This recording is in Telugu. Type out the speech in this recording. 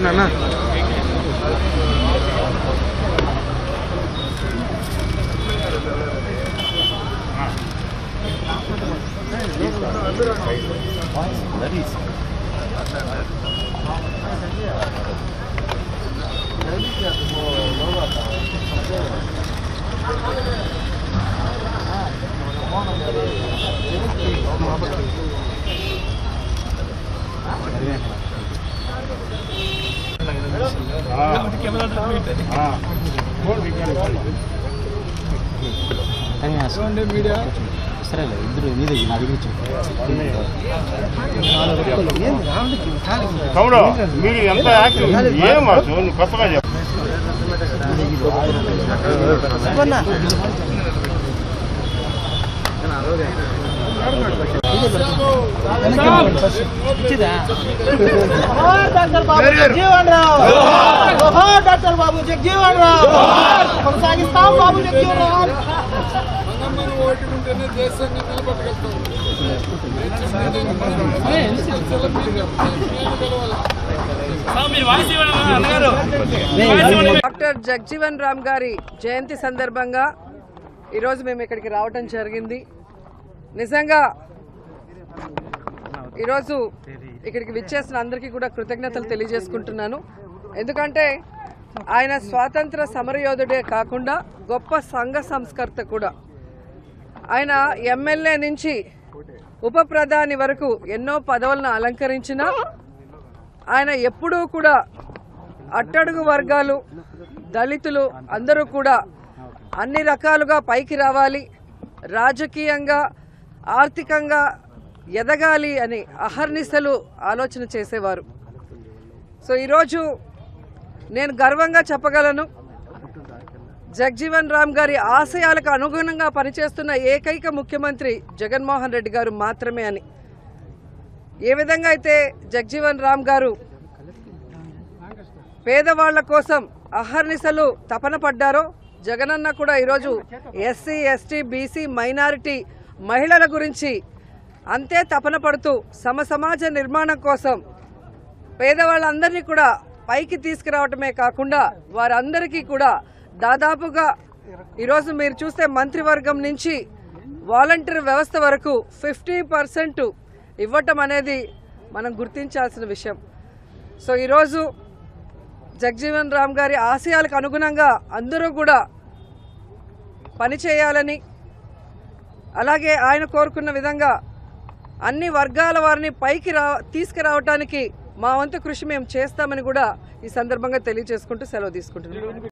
నాన్న సరేలే ఇద్దరు నీ దగ్గర నా దగ్గర తమ్ముడు మీరు ఎంత యాక్టివ్ ఏం వాసు నువ్వు కొత్తగా చెప్పు డాక్టర్ బాబు జగ్జీవన్ రావు జోహార్ డాక్టర్ బాబు జగ్జీవన్ రావు కొనసాగిస్తాం బాబు జగ్జీవన్ రావు డాక్టర్ జగ్జీవన్ రామ్ గారి జయంతి సందర్భంగా ఈరోజు మేము ఇక్కడికి రావటం జరిగింది నిజంగా ఈరోజు ఇక్కడికి విచ్చేసిన అందరికీ కూడా కృతజ్ఞతలు తెలియజేసుకుంటున్నాను ఎందుకంటే ఆయన స్వాతంత్ర సమరయోధుడే కాకుండా గొప్ప సంఘ సంస్కర్త కూడా ఆయన ఎమ్మెల్యే నుంచి ఉప ప్రధాని వరకు ఎన్నో పదవులను అలంకరించిన ఆయన ఎప్పుడూ కూడా అట్టడుగు వర్గాలు దళితులు అందరూ కూడా అన్ని రకాలుగా పైకి రావాలి రాజకీయంగా ఆర్థికంగా ఎదగాలి అని అహర్నిశలు ఆలోచన చేసేవారు సో ఈరోజు నేను గర్వంగా చెప్పగలను జగ్జీవన్ రామ్ గారి ఆశయాలకు అనుగుణంగా పనిచేస్తున్న ఏకైక ముఖ్యమంత్రి జగన్మోహన్ రెడ్డి గారు మాత్రమే అని ఏ విధంగా అయితే జగ్జీవన్ రామ్ గారు పేదవాళ్ల కోసం అహర్నిశలు తపన పడ్డారో జగనన్న కూడా ఈరోజు ఎస్సీ ఎస్టీ బీసీ మైనారిటీ మహిళల గురించి అంతే తపన పడుతూ సమ సమాజ నిర్మాణం కోసం పేదవాళ్ళందరినీ కూడా పైకి తీసుకురావటమే కాకుండా వారందరికీ కూడా దాదాపుగా ఈరోజు మీరు చూస్తే మంత్రివర్గం నుంచి వాలంటీర్ వ్యవస్థ వరకు ఫిఫ్టీ పర్సెంట్ ఇవ్వటం అనేది మనం గుర్తించాల్సిన విషయం సో ఈరోజు జగ్జీవన్ రామ్ గారి ఆశయాలకు అనుగుణంగా అందరూ కూడా పనిచేయాలని అలాగే ఆయన కోరుకున్న విధంగా అన్ని వర్గాల వారిని పైకి రా తీసుకురావటానికి మా వంతు కృషి మేము చేస్తామని కూడా ఈ సందర్భంగా తెలియజేసుకుంటూ సెలవు తీసుకుంటున్నాం